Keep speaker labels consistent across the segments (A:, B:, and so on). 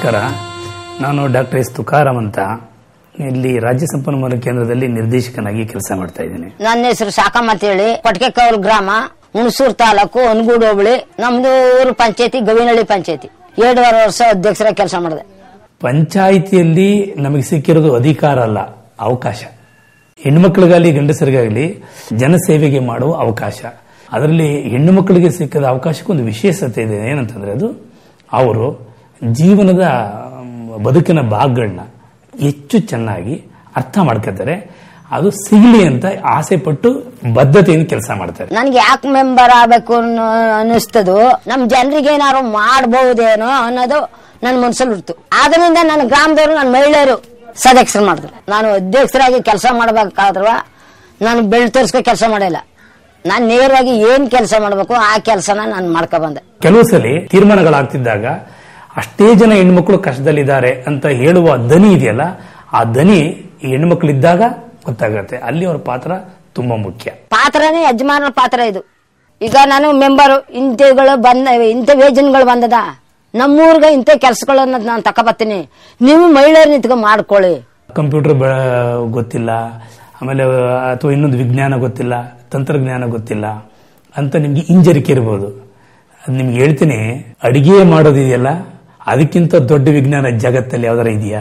A: ನಮಸ್ಕಾರ ನಾನು doctor S Tukaram ಅಂತ ಇಲ್ಲಿ ರಾಜ್ಯ ಸಂಪನ್ಮೂಲ ಕೇಂದ್ರದಲ್ಲಿ ನಿರ್ದೇಶಕನಾಗಿ ಕೆಲಸ ಮಾಡ್ತಾ ಇದ್ದೀನಿ
B: ನನ್ನ ಹೆಸರು ಸಾಕಮ್ಮ ಅಂತ ಹೇಳಿ ಕೊಟ್ಕೆಕೌಲ್ ಗ್ರಾಮ ಹುಣಸೂರು ತಾಲೂಕು ಅನ್ಗೂಡು ಹೋಬಳಿ ನಮ್ದು ಊರು ಪಂಚಾಯತಿ ಗವಿನಹಳ್ಳಿ ಪಂಚಾಯತಿ ಎರಡೂವರೆ ವರ್ಷ ಅಧ್ಯಕ್ಷರಾಗಿ ಕೆಲಸ ಮಾಡಿದೆ
A: ಪಂಚಾಯಿತಿಯಲ್ಲಿ ನಮಗೆ ಸಿಕ್ಕಿರೋದು ಅಧಿಕಾರ ಅಲ್ಲ ಅವಕಾಶ ಹೆಣ್ಣುಮಕ್ಕಳಿಗಾಗಲಿ ಗಂಡಸರಿಗಾಗಲಿ ಜನಸೇವೆಗೆ ಮಾಡುವ ಅವಕಾಶ ಅದರಲ್ಲಿ ಹೆಣ್ಣು ಮಕ್ಕಳಿಗೆ ಸಿಕ್ಕದ ಅವಕಾಶಕ್ಕೆ ಒಂದು ವಿಶೇಷತೆ ಇದೆ ಏನಂತಂದ್ರೆ ಅದು ಅವರು ಜೀವನದ ಮ್, ಬದುಕಿನ ಭಾಗಗಳನ್ನ ಹೆಚ್ಚು ಚೆನ್ನಾಗಿ ಅರ್ಥ ಮಾಡ್ಕೊತಾರೆ ಅದು ಸಿಗಲಿ ಅಂತ ಆಸೆ ಪಟ್ಟು ಬದ್ಧತೆಯಿಂದ ಕೆಲಸ ಮಾಡ್ತಾರೆ
B: ನನ್ಗೆ ಯಾಕೆ ಮೆಂಬರ್ ಆಗ್ಬೇಕು ಅನ್ನೋ ಅನಿಸ್ತದು ನಮ್ ಜನರಿಗೆ ಏನಾದ್ರು ಮಾಡಬಹುದೇನೋ ಅನ್ನೋದು ನನ್ನ ಮನಸ್ಸಲ್ಲಿ ಇರ್ತು ಆದ್ರಿಂದ ನನ್ನ ಗ್ರಾಮದವರು ನನ್ನ ಮಹಿಳೆಯರು ಸದಸ್ಯರು ಮಾಡಿದ್ರು ನಾನು ಅಧ್ಯಕ್ಷರಾಗಿ ಕೆಲಸ ಮಾಡಬೇಕಾದ್ರೂ ನಾನು ಬೆಳ್ ತೋರಿಸ್ಕೊ ಕೆಲಸ ಮಾಡಿಲ್ಲ ನಾನು ನೇರವಾಗಿ ಏನ್ ಕೆಲಸ ಮಾಡಬೇಕು ಆ ಕೆಲಸನ ನಾನು ಮಾಡ್ಕೊ ಬಂದೆ
A: ಕೆಲವು ಸಲ ತೀರ್ಮಾನಗಳಾಗ್ತಿದ್ದಾಗ ಅಷ್ಟೇ ಜನ ಹೆಣ್ಮಕ್ಳು ಕಷ್ಟದಲ್ಲಿದ್ದಾರೆ ಅಂತ ಹೇಳುವ ದನಿ ಇದೆಯಲ್ಲ ಆ ದನಿ ಈ ಹೆಣ್ಮಕ್ಳಿದ್ದಾಗ ಗೊತ್ತಾಗತ್ತೆ ಅಲ್ಲಿ ಅವ್ರ ಪಾತ್ರ ತುಂಬಾ ಮುಖ್ಯ
B: ಪಾತ್ರನೇ ಯಜಮಾನರ ಪಾತ್ರ ಇದು ಈಗ ನಾನು ಮೆಂಬರು ಇಂಥಗಳು ಬಂದ ಇಂಥ ವೇಜನ್ಗಳು ಬಂದದ ನಮ್ಮೂರ್ಗೆ ಇಂಥ ಕೆಲಸಗಳನ್ನ ನಾನು ತಕೊಬತ್ತೀನಿ ನೀವು ಮಹಿಳೆಯರು ನಿಂತ್ಕೊಂಡು ಮಾಡ್ಕೊಳ್ಳಿ
A: ಕಂಪ್ಯೂಟರ್ ಗೊತ್ತಿಲ್ಲ ಆಮೇಲೆ ಅಥವಾ ಇನ್ನೊಂದು ವಿಜ್ಞಾನ ಗೊತ್ತಿಲ್ಲ ತಂತ್ರಜ್ಞಾನ ಗೊತ್ತಿಲ್ಲ ಅಂತ ನಿಮ್ಗೆ ಹಿಂಜರಿಕೆ ಇರ್ಬೋದು ಅದ್ ನಿಮ್ಗೆ ಹೇಳ್ತೀನಿ ಅಡಿಗೆ ಮಾಡೋದಿದೆಯಲ್ಲ ಅದಕ್ಕಿಂತ ದೊಡ್ಡ ವಿಜ್ಞಾನ ಜಗತ್ತಲ್ಲಿ ಯಾವ್ದಾರ ಇದೆಯಾ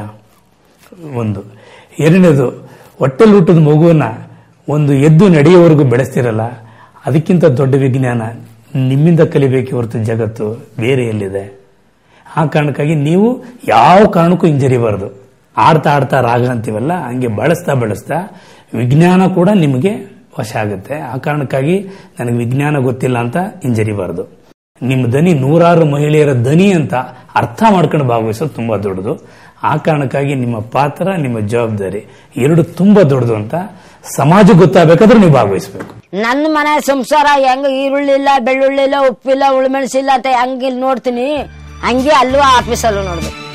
A: ಒಂದು ಎರಡನೇದು ಹೊಟ್ಟೆಲ್ ಹುಟ್ಟಿದ ಮಗುವನ್ನ ಒಂದು ಎದ್ದು ನಡೆಯೋವರೆಗೂ ಬೆಳೆಸ್ತಿರಲ್ಲ ಅದಕ್ಕಿಂತ ದೊಡ್ಡ ವಿಜ್ಞಾನ ನಿಮ್ಮಿಂದ ಕಲಿಬೇಕೆ ಹೊರತು ಜಗತ್ತು ಬೇರೆ ಎಲ್ಲಿದೆ ಆ ಕಾರಣಕ್ಕಾಗಿ ನೀವು ಯಾವ ಕಾರಣಕ್ಕೂ ಹಿಂಜರಿಬಾರದು ಆಡ್ತಾ ಆಡ್ತಾ ರಾಗ ಅಂತೀವಲ್ಲ ಹಂಗೆ ಬಳಸ್ತಾ ಬಳಸ್ತಾ ವಿಜ್ಞಾನ ಕೂಡ ನಿಮಗೆ ವಶ ಆಗುತ್ತೆ ಆ ಕಾರಣಕ್ಕಾಗಿ ನನಗೆ ವಿಜ್ಞಾನ ಗೊತ್ತಿಲ್ಲ ಅಂತ ಹಿಂಜರಿಬಾರದು ನಿಮ್ಮ ದನಿ ನೂರಾರು ಮಹಿಳೆಯರ ದನಿ ಅಂತ ಅರ್ಥ ಮಾಡ್ಕೊಂಡು ಭಾಗವಹಿಸೋದು ತುಂಬಾ ದೊಡ್ಡದು ಆ ಕಾರಣಕ್ಕಾಗಿ ನಿಮ್ಮ ಪಾತ್ರ ನಿಮ್ಮ ಜವಾಬ್ದಾರಿ ಎರಡು ತುಂಬಾ ದೊಡ್ಡದು ಅಂತ ಸಮಾಜ ಗೊತ್ತಾಗಬೇಕಾದ್ರೆ ನೀವು ಭಾಗವಹಿಸಬೇಕು
B: ನನ್ನ ಮನೆ ಸಂಸಾರ ಹೆಂಗ ಈರುಳ್ಳಿ ಇಲ್ಲ ಬೆಳ್ಳುಳ್ಳಿ ಇಲ್ಲ ಉಪ್ಪಿಲ್ಲ ಉಳ್ಮೆಣಸಿಲ್ಲ ಅಂತ ಹೆಂಗ್ ಇಲ್ಲಿ ನೋಡ್ತೀನಿ ಹಂಗೆ ಅಲ್ಲೂ ಆಫೀಸಲ್ಲೂ ನೋಡ್ಬೇಕು